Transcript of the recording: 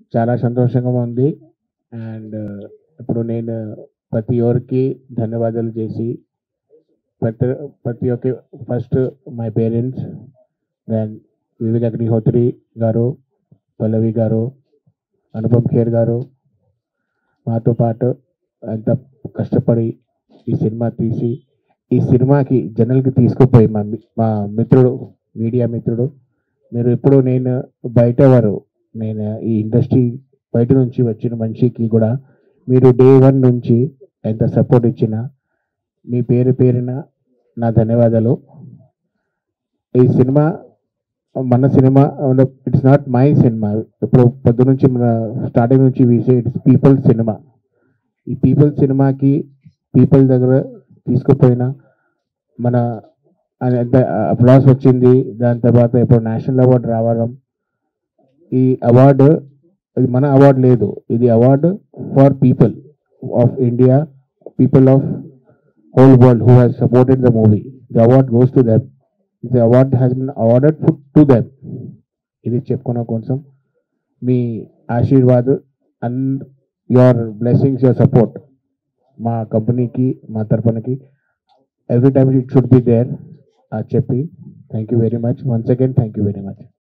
చాలా సంతోషంగా ఉంది అండ్ ఇప్పుడు నేను ప్రతి ఒక్కరికి ధన్యవాదాలు చేసి ప్రతి ప్రతి ఒక్క first my parents then Vivek Agnihotri గారు పల్లవి గారు అనుపమ్ ఖేర్ గారు మాతో పాటు అంత కష్టపడి ఈ సినిమా తీసి ఈ సినిమాకి జనల్కి తీసుకుపోయి మా మి- మా మిత్రుడు మీడియా మిత్రుడు మీరు ఎప్పుడు నేను బయట వారు నేను ఈ ఇండస్ట్రీ బయట నుంచి వచ్చిన మనిషికి కూడా మీరు డే వన్ నుంచి ఎంత సపోర్ట్ ఇచ్చిన మీ పేరు పేరున నా ధన్యవాదాలు ఈ సినిమా మన cinema it's not my cinema ఇప్పుడు పొద్దు నుంచి మన స్టార్టింగ్ నుంచి వీసే ఇట్స్ పీపుల్ సినిమా ఈ పీపుల్ సినిమాకి పీపుల్ దగ్గర తీసుకుపోయిన మన అది ఎంత అప్లాస్ వచ్చింది దాని తర్వాత ఇప్పుడు నేషనల్ అవార్డు రావడం ఈ అవార్డు ఇది మన అవార్డు లేదు ఇది award for people of India people of whole world who has supported the movie the award goes to them the award has been awarded to them ఇది చెప్పుకున్న కోసం మీ ఆశీర్వాద్ and your blessings your support మా కంపెనీకి మా తరపునకి every time it should be there చెప్పి thank you very much once again thank you very much